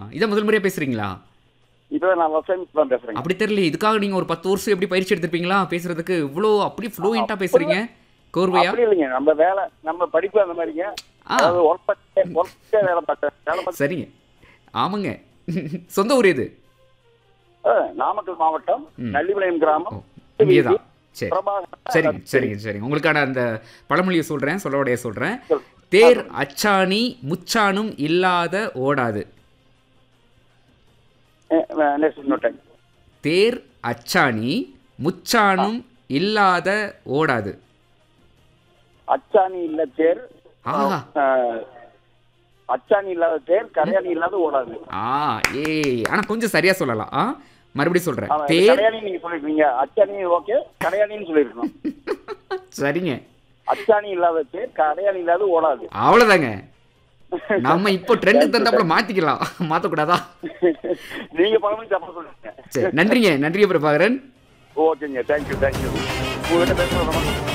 இதான் முதல் முறையா பேசுறீங்களா இப்பதான் நான் ஃபர்ஸ்ட் டைம் தான் பேசுறேங்க அப்படி தெரியல இதுக்காக நீங்க ஒரு பத்து வருஷம் எப்படி பயிற்சி எடுத்திருப்பீங்களா பேசுறதுக்கு இவ்வளோ அப்படி ஃப்ளூயண்டா பேசுறீங்க கோர்வையா அப்படி இல்லைங்க நம்ம வேலை நம்ம படிப்பு அந்த மாதிரிங்க ஆ. அதாவது ஒர்க் பண்ணி ஒர்க் வேலை பார்த்தேன் வேலை பார்த்து சரிங்க ஆமாங்க சொந்த ஊர் இது ஆ, நாமக்கல் மாவட்டம் ம். நள்ளிவிளையம் ஓ கிராமம் இங்கேதான் சரி பிரபாகரன் சரிங்க சரிங்க சரிங்க உங்களுக்கான அந்த பழமொழியை சொல்றேன் சொல்லோடைய சொல்றேன் சொல். தேர் அச்சாணி முச்சானும் இல்லாத ஓடாது நெக்ஸ்ட் இன்னொரு டைம் தேர் அச்சாணி முச்சானும் இல்லாத ஓடாது அச்சாணி இல்ல தேர் ஆஹா ஆ, அச்சாணி இல்லாத தேர் கரையாணி இல்லாத ஓடாது ஆ ஏய் ஆனா கொஞ்சம் சரியா சொல்லலாம் ஆ மறுபடியும் சொல்றேன் ஆமா, தேர் கரையாணி நீங்க சொல்லிருக்கீங்க அச்சாணி ஓகே கரையாணின்னு சொல்லிருக்கணும் சரிங்க அச்சாணி இல்லாத தேர் கரையாணி இல்லாத ஓடாது அவ்வளவுதாங்க நம்ம இப்போ ட்ரெண்டுக்கு தந்தாப்புல மாத்திக்கலாம் மாத்தக்கூடாதா நீங்க பழமொழி தப்பா சொல்லுங்க சரி நன்றிங்க நன்றிங்க பிரபாகரன் ஓகேங்க தேங்க்யூ தேங்க்யூ உங்ககிட்ட பேசுறது ரொம்ப சந்தோஷம்.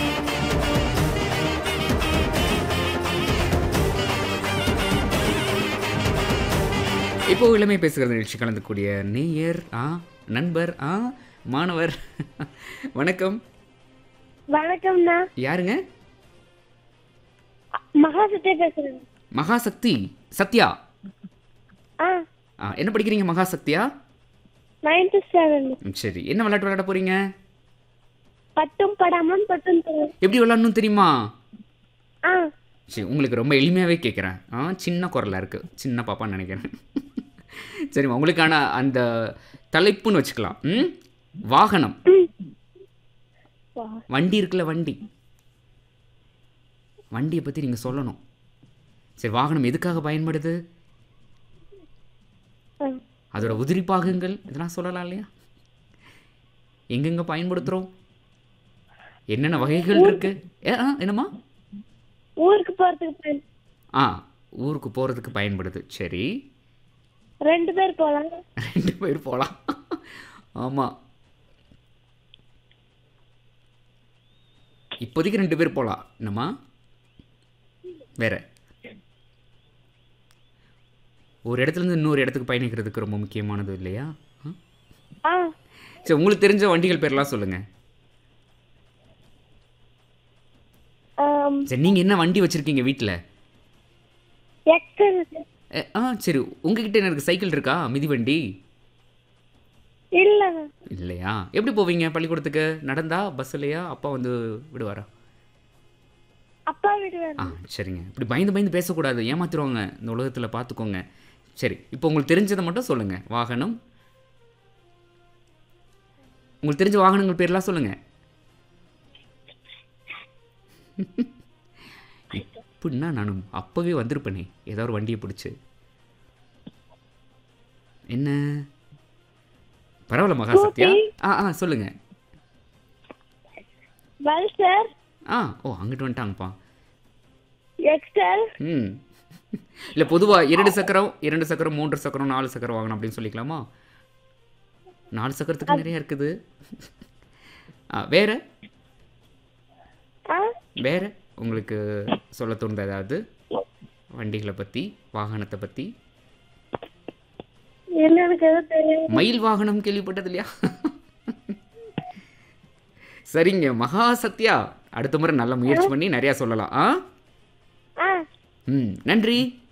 இப்போ இளமை பேசுகிற நிகழ்ச்சி கலந்துக்கூடிய நேயர் ஆ நண்பர் ஆ மாணவர் வணக்கம் வணக்கம்ண்ணா யாருங்க மகாசத்தே பேசுறேன் மகாசக்தி சத்யா ஆ ஆ என்ன படிக்கிறீங்க மகாசக்தியா நைன்டி செவன் ம், சரி என்ன விளையாட்டு விளையாட போறீங்க பட்டும் படாமல் பட்டும் தரும் எப்படி விளையாடணும் தெரியுமா ஆ சரி உங்களுக்கு ரொம்ப எளிமையாகவே கேட்குறேன் ஆ சின்ன குரலாக இருக்குது சின்ன பாப்பான்னு நினைக்கிறேன் சரிம்மா உங்களுக்கான அந்த தலைப்புன்னு வச்சுக்கலாம் ம் வாகனம் வா. வண்டி இருக்குல்ல வண்டி வண்டியை பற்றி நீங்கள் சொல்லணும் சரி வாகனம் எதுக்காக பயன்படுது ஆ. அதோட உதிரி பாகங்கள் இதெல்லாம் சொல்லலாம் இல்லையா எங்கெங்க பயன்படுத்துகிறோம் என்னென்ன வகைகள் இருக்கு ஏ ஆ என்னம்மா ஊருக்கு போறதுக்கு பயன் ஆ ஊருக்கு போகிறதுக்கு பயன்படுது சரி ரெண்டு பேர் போலாம் ரெண்டு பேர் போகலாம் ஆமாம் இப்போதைக்கு ரெண்டு பேர் போகலாம் என்னம்மா வேற ஒரு இடத்துலேருந்து இன்னொரு இடத்துக்கு பயணிக்கிறதுக்கு ரொம்ப முக்கியமானது இல்லையா ஆ? ஆ சரி உங்களுக்கு தெரிஞ்ச வண்டிகள் பேர்லாம் சொல்லுங்கள் ஆம், சரி நீங்கள் என்ன வண்டி வச்சுருக்கீங்க வீட்டில் எக்ஸல் ஆ சரி உங்ககிட்ட என்ன இருக்கு சைக்கிள் இருக்கா மிதிவண்டி இல்லைண்ணா இல்லையா எப்படி போவீங்க பள்ளிக்கூடத்துக்கு நடந்தா பஸ்ஸுலையா அப்பா வந்து விடுவாரா அப்பா விடுவார் ஆ சரிங்க இப்படி பயந்து பயந்து பேசக்கூடாது ஏமாத்திடுவாங்க இந்த உலகத்தில் பார்த்துக்கோங்க சரி இப்போ உங்களுக்கு தெரிஞ்சதை மட்டும் சொல்லுங்கள் வாகனம் உங்களுக்கு தெரிஞ்ச வாகனங்கள் பேர்லாம் சொல்லுங்கள் இப்படின்னா நானும் அப்போவே வந்திருப்பேனே ஏதோ ஒரு வண்டியை பிடிச்சி என்ன பரவாயில்ல மகாசத்யா ஆ ஆ சொல்லுங்கள் பல்சர் ஆ ஓ அங்கிட்டு வந்துட்டாங்கப்பா எக்ஸல் ம் இல்லை பொதுவாக இரண்டு சக்கரம் இரண்டு சக்கரம் மூன்று சக்கரம் நாலு சக்கரம் வாங்கணும் அப்படின்னு சொல்லிக்கலாமா நாலு சக்கரத்துக்கு நிறைய இருக்குது ஆ வேற ஆ வேற உங்களுக்கு சொல்ல தோணுது ஏதாவது வண்டிகளை பற்றி வாகனத்தை பற்றி இல்லை எனக்கு எதுவும் தெரியும் மயில் வாகனம் கேள்விப்பட்டது இல்லையா சரிங்க மகா சத்யா அடுத்த முறை நல்ல முயற்சி பண்ணி நிறையா சொல்லலாம் ஆ ஆ ம் நன்றி